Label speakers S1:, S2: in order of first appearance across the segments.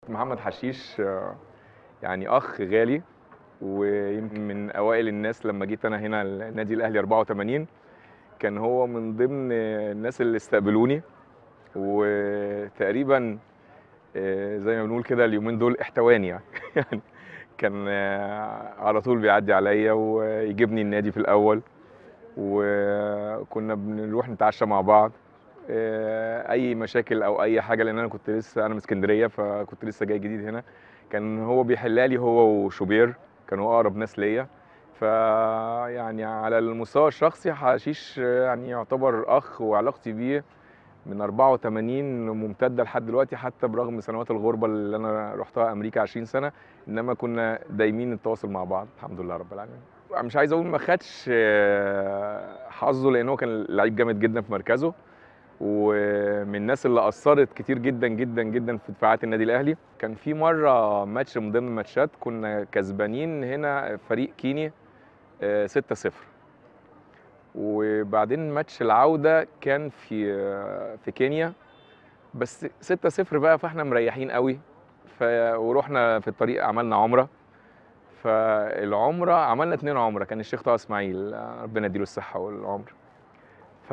S1: محمد حشيش آه، يعني اخ غالي ويمكن من اوائل الناس لما جيت انا هنا النادي الاهلي 84 كان هو من ضمن الناس اللي استقبلوني وتقريبا آه، زي ما بنقول كده اليومين دول احتواني يعني يعني كان آه، على طول بيعدي عليا ويجيبني النادي في الاول وكنا بنروح نتعشى مع بعض آه، اي مشاكل او اي حاجه لان انا كنت لسه انا من اسكندريه فكنت لسه جاي جديد هنا كان هو بيحلها لي هو وشوبير كانوا اقرب ناس ليا فيعني على المستوى الشخصي حشيش يعني يعتبر اخ وعلاقتي بيه من 84 ممتده لحد دلوقتي حتى برغم سنوات الغربه اللي انا رحتها امريكا 20 سنه انما كنا دايمين التواصل مع بعض الحمد لله رب العالمين مش عايز اقول ما خدش آه، حظه لان هو كان لعيب جامد جدا في مركزه ومن الناس اللي اثرت كتير جدا جدا جدا في دفاعات النادي الاهلي كان في مره ماتش من ضمن الماتشات كنا كسبانين هنا فريق كيني آه، 6-0 وبعدين ماتش العوده كان في آه، في كينيا بس 6-0 بقى فاحنا مريحين قوي ف... ورحنا في الطريق عملنا عمره فالعمره عملنا اتنين عمره كان الشيخ طه اسماعيل آه، ربنا يديله الصحه والعمر ف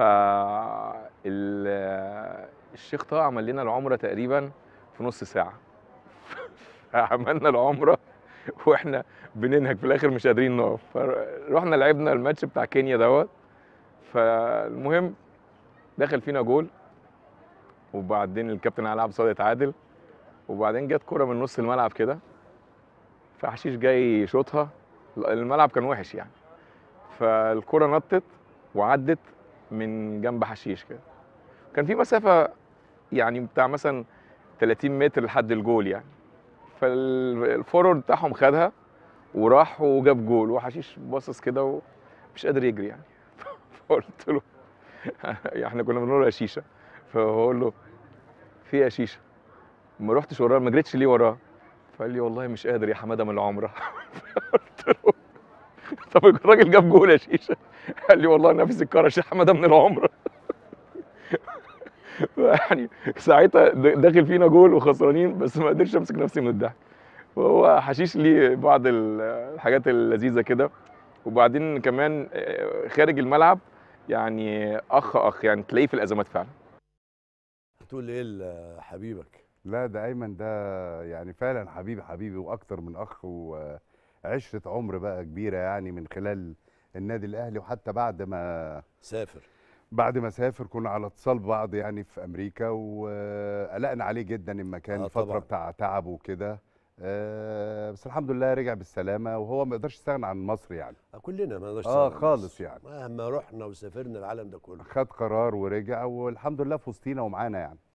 S1: ال- الشيخ طه عمل لنا العمره تقريبا في نص ساعه عملنا العمره واحنا بننهج في الاخر مش قادرين نقف فرحنا لعبنا الماتش بتاع كينيا دوت فالمهم دخل فينا جول وبعدين الكابتن علي عبد الصادق اتعادل وبعدين جت كرة من نص الملعب كده فحشيش جاي يشوطها الملعب كان وحش يعني فالكرة نطت وعدت من جنب حشيش كده كان في مسافة يعني بتاع مثلا 30 متر لحد الجول يعني فالفورورد بتاعهم خدها وراح وجاب جول وحشيش باصص كده ومش قادر يجري يعني فقلت له احنا كنا بنقول له يا شيشه فبقول له في إيه يا شيشه ما رحتش وراه ما جريتش ليه وراه فقال لي والله مش قادر يا حماده من العمره قلت له طب الراجل جاب جول يا شيشه قال لي والله نفسي اتكرش يا حماده من العمره يعني ساعتها د- داخل فينا جول وخسرانين بس ما قدرتش امسك نفسي من الضحك وهو حشيش ليه بعض ال- الحاجات اللذيذه كده وبعدين كمان آه، خارج الملعب يعني اخ اخ يعني تلاقيه في الازمات فعلا
S2: هتقول ايه لحبيبك
S3: لا ده ايمن ده يعني فعلا حبيبي حبيبي واكتر من اخ وعشره عمر بقى كبيره يعني من خلال النادي الاهلي وحتى بعد ما
S2: سافر
S3: بعد ما سافر كنا على اتصال ببعض يعني في امريكا وقلقنا عليه جدا لما كان
S2: آه
S3: الفتره
S2: طبعاً.
S3: بتاع تعب وكده آه، بس الحمد لله رجع بالسلامه وهو ما يقدرش يستغنى عن مصر يعني
S2: كلنا ما نقدرش
S3: اه
S2: نستغنى عن
S3: خالص
S2: مصر.
S3: يعني
S2: مهما رحنا وسافرنا العالم ده كله
S3: خد قرار ورجع والحمد لله في وسطينا ومعانا يعني